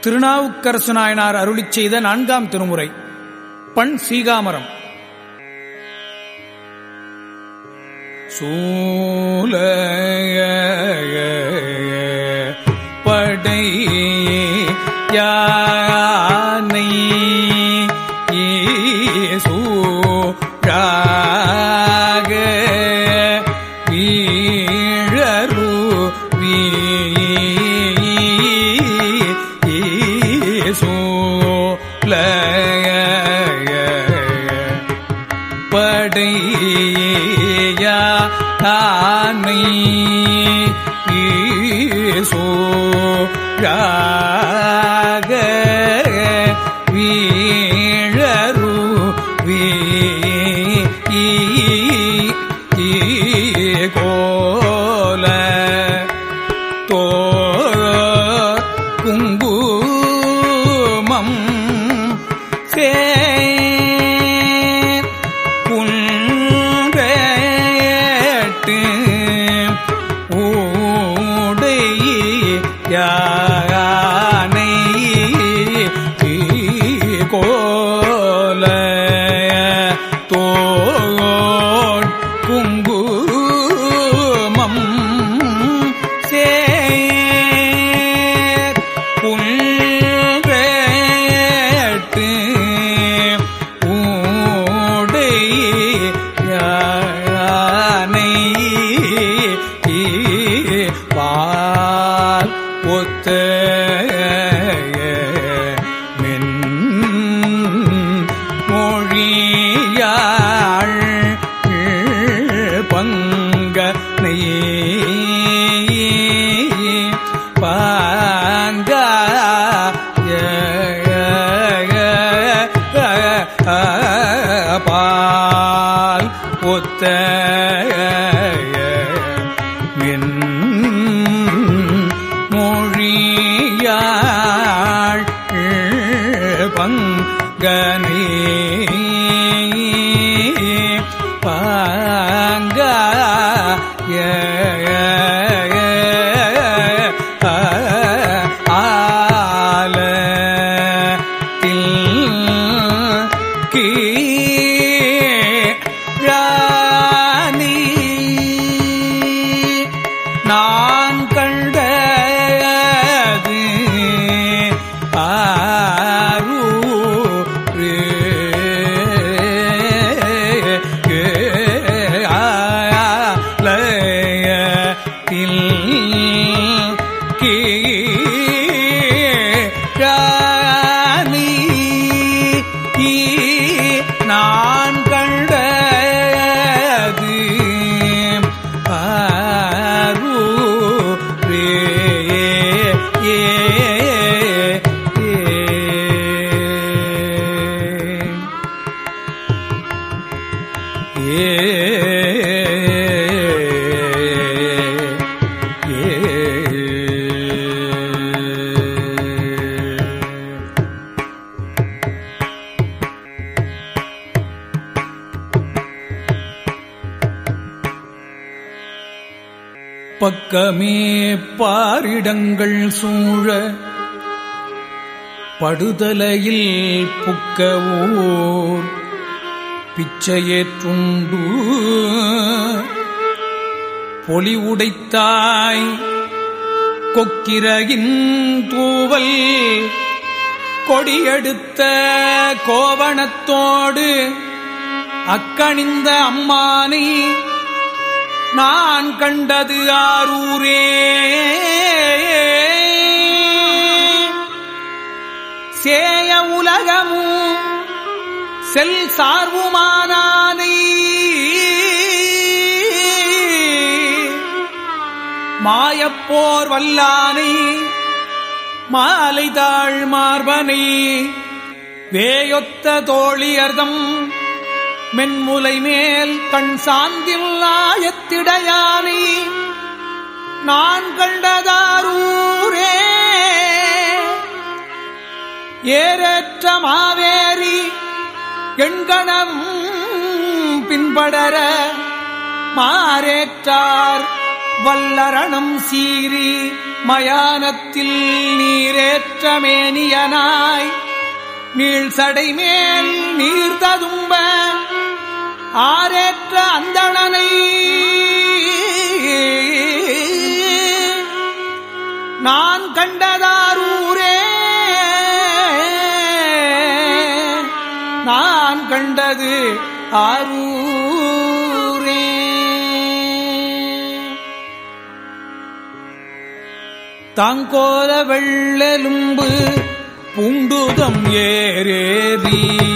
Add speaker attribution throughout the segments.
Speaker 1: திருநாவுக்கரசு நாயனார் அருளிச் செய்த நான்காம் திருமுறை பண் சீகாமரம் சூல படை யானை சூழாக வீழரு படையா தானை ஈசோழாக வீழரு கோல தோ குங்குமம் சே குன்றேட்டு ஊடை யானை கோல தோட் குங்குமம் சேர் குன்றேட்டு ஊடை யானை பால் ஒத்த மின் மொழியாள் பங்கனை பாங்க பால் ஒத்த மின் மொழியாள் பங்கனே பாங்க ஆல கீழானி நான் கண்டது கீழானி நான் கண்டது ஆரு ரே ஏ ஏ ஏ பக்கமே பாரிடங்கள் சூழ படுதலையில் புக்க ஊர் பிச்சையேற்றுண்டு பொலி உடைத்தாய் கொக்கிரகின் தூவல் கொடியெடுத்த கோவணத்தோடு அக்கணிந்த அம்மானை நான் கண்டது ஆரூரே சேய உலகமும் செல் சார்வுமானானை மாயப்போர் வல்லானை மாலை தாழ் மார்பனை வேயொத்த தோழியர்தம் மென்முலை மேல் கண் சாந்தில்லாயத்திடையானை நான் கண்டதாரூரே ஏரற்ற மாவேரி எண்கணம் பின்படர மாறேற்றார் வல்லரணம் சீறி மயானத்தில் நீரேற்றமேனியனாய் நீழ்சடை மேல் நீர் ததும்ப ஆரேற்ற அந்தணனை நான் கண்டதாரூரே நான் கண்டது ஆரூரே தாங்கோல வெள்ளெலும்பு பூண்டுதம் ஏரேறி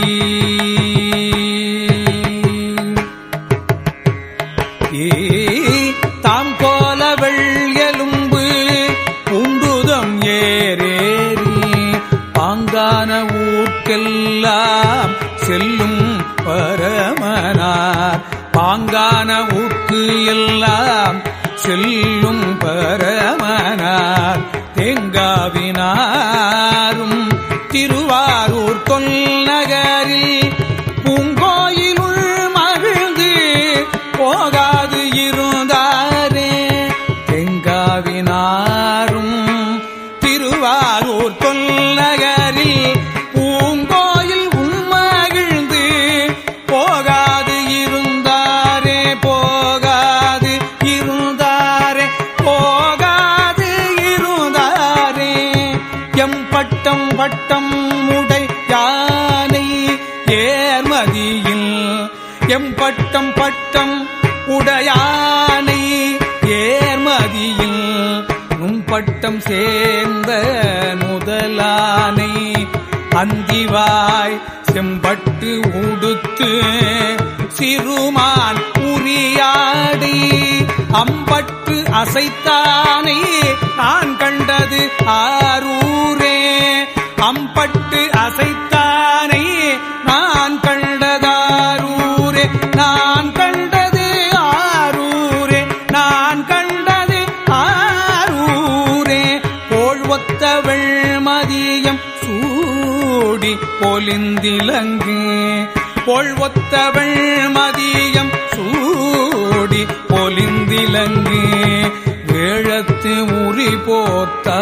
Speaker 1: ஏ தாங்கோல வெள்ளெலும்பு பூண்டுதம் ஏரேறி பாங்கான ஊர்க்கெல்லாம் செல்லும் பரமனார் பாங்கான ஊர்க்கு எல்லாம் செல்லும் பரமனார் தேங்காவினாரும் திருவாரூர் தொல்நகரில் பூங்கோயிலுள் மகிழ்ந்து போகாது இருந்தாரே தெங்காவினாரும் திருவாரூர் தொல்நகரில் பூங்கோயில் உண்மகிழ்ந்து போகாது இருந்தாரே போகாது இருந்தாரே போகாது இருந்தாரே எம் பட்டம் பட்டம் உடை யானை ஏர்மதியில் எம் பட்டம் பட்டம் உடையானை ஏர்மதியில் நும்பட்டம் சேர்ந்த முதலானை அந்திவாய் செம்பட்டு உடுத்து சிறுமான் உரியாடி அம்பட்டு அசைத்தானை நான் கண்டது ஆரூரே அம்பட்டு அசைத்தானை நான் கண்டதாரூரே நான் கண்டது ஆரூரே நான் கண்டது ஆரூரே போழ்வொத்த வெள்மதியம் சூடி பொலிந்திலங்கு பொழ்வொத்த வெள்மதியம் சூடி பொலிந்திலங்கு வேழத்து உரி போத்தா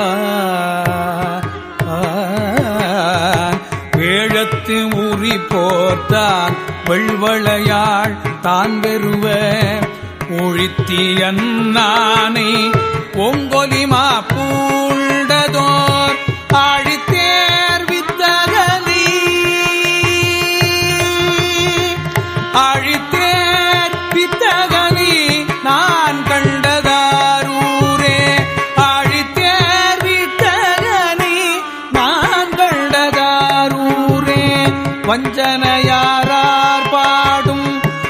Speaker 1: வேழத்து உரி போத்தான் வெள்வளையாள் தான் பெறுவ ஒழித்தியன் நானை பொங்கொலிமா பூண்டதோர் ஆழித்தேர் வித்தகனி ஆழித்தேர் வித்தகனி நான் கண்டதாரூரே ஆழித்தேர் வித்தகனி நான் கண்டதாரூரே வஞ்சனையாரார் பாடும்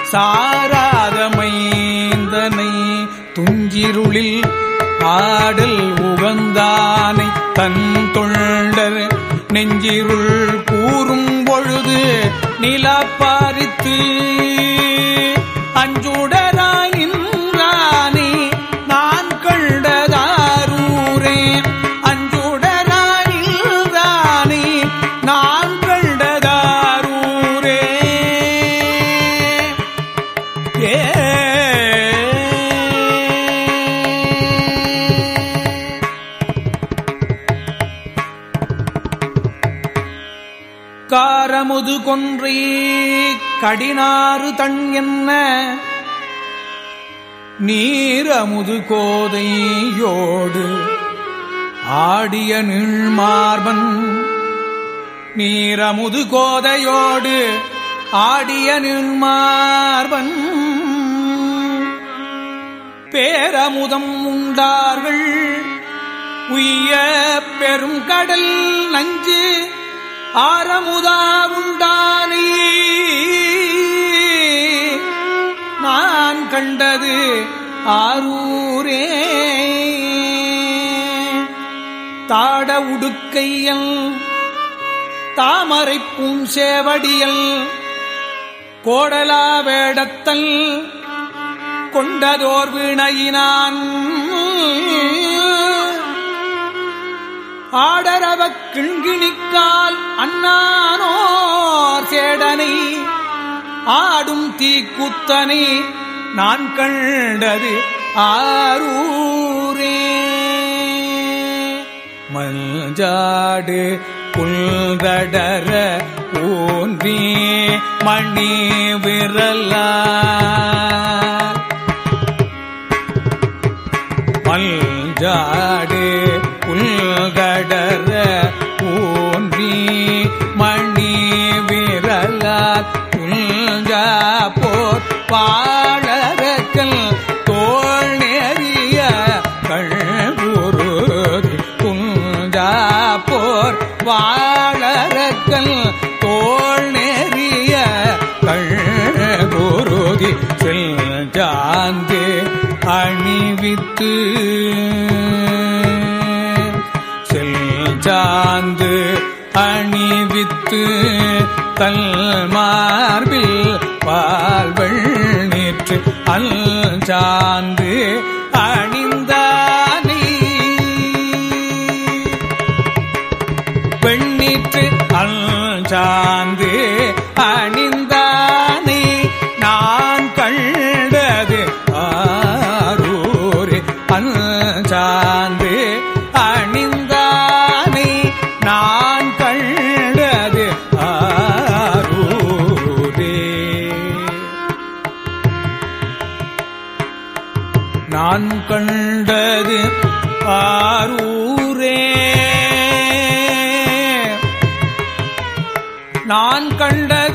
Speaker 1: சாராதமைந்தனை துஞ்சிருளில் ஆடல் உகந்தானை தன் தொண்டர் நெஞ்சிருள் கூறும் பொழுது நிலப்பாரித்து அஞ்சுடராய் நின்றானே நான் கண்டதாரூரே அஞ்சுடராய் நின்றானே நான் கண்டதாரூரே ஏ காரமுது கொன்றை கடினாறு தன் என்ன நீரமுது கோதையோடு ஆடிய நீழ்மார்பன் நீரமுது கோதையோடு ஆடிய நீழ்மார்பன் பேரமுதம் உண்டார்கள் உய்ய பெரும் கடல் நஞ்சு ஆரமுதா உண்டானே நான் கண்டது ஆரூரே தாட உடுக்கையல் தாமரை பூஞ்சேவடியல் கோடலா வேடத்தல் கொண்டதோர் வினையினான் ஆடரவக் கிண்கிணிக்கால் அண்ணானோர் சேடனை ஆடும் தீக்குத்தனை நான் கண்டது ஆரூரே மஞ்சாடு புல்கடர ஊன்றி மணி விரலா மல்ஜாடு புல்கடர ஊன்றி மணி விரலால் புல்ஜா போர் பாழரக்கல் தோல் நெறிய கழ்குரு புஞ்சா போர் வாழரக்கல் தோல் நெறிய கழ்குருதி செல்ஜாந்து அணிவித்து செல்ஜாந்து அணிவித்து தல் மார்பில் பால்வள் நேற்று அல் சாந்து அணிந்தானே பெண்ணிற்று அல் சாந்து அணிந்தானே நான் கண்டது ஆரூரே அல் சாந்து அணிந்தானே நான் கண்டது ஆரூரே நான் கண்டது ஆரூரே நான் கண்டது